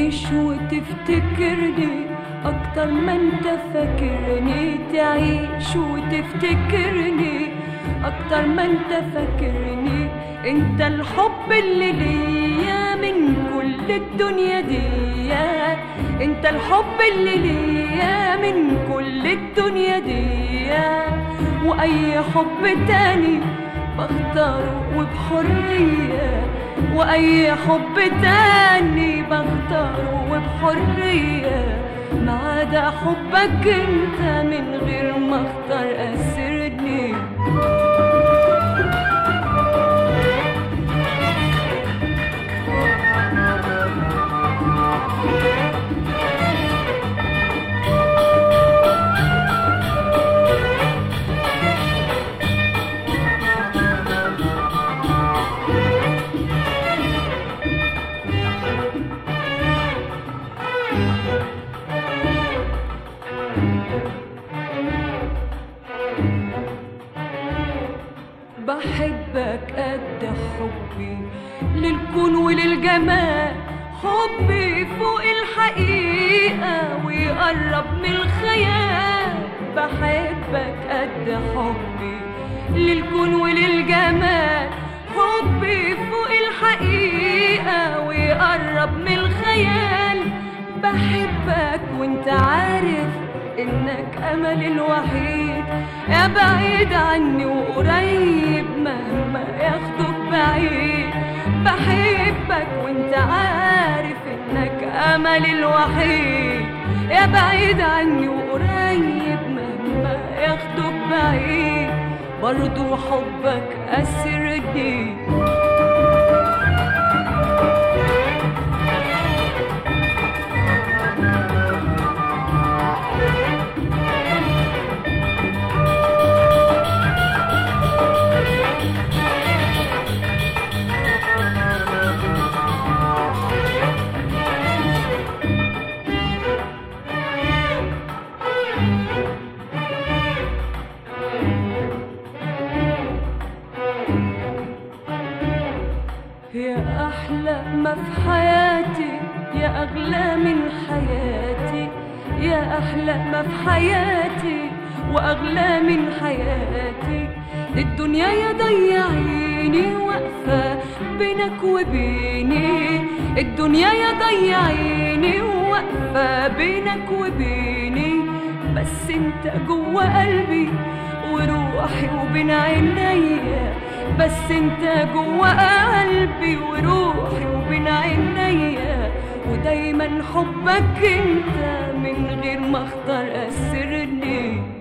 تعيش وتفتكرني أكتر ما انت فاكرني تعيش وتفتكرني أكتر ما انت فاكرني انت الحب اللي ليا من كل الدنيا دي انت الحب اللي ليا من كل الدنيا دي واي حب تاني بختاره وبحرية واي حب تاني بختاره وبحرية ما عدا حبك انت من غير ما اختار اسرني بحبك قد حبي للكون وللجمال حبي فوق الحقيقة ويقرب من الخيال بحبك قد حبي للكون وللجمال حبي فوق الحقيقة ويقرب من الخيال بحبك وانت عارف انك امل الوحيد يا بعيد عني وقريب مهما ياخدك بعيد بحبك وانت عارف انك امل الوحيد يا بعيد عني وقريب مهما ياخدك بعيد برضو حبك اسرني يا أحلى ما في حياتي يا أغلى من حياتي يا أحلى ما في حياتي وأغلى من حياتي الدنيا يا ضيعيني واقفة بينك وبيني الدنيا يا ضيعيني واقفة بينك وبيني بس انت جوا قلبي وروحي وبين عينيا بس انت جوا قلبي وروحي وبين عينيا ودايما حبك انت من غير ما اختار اسرني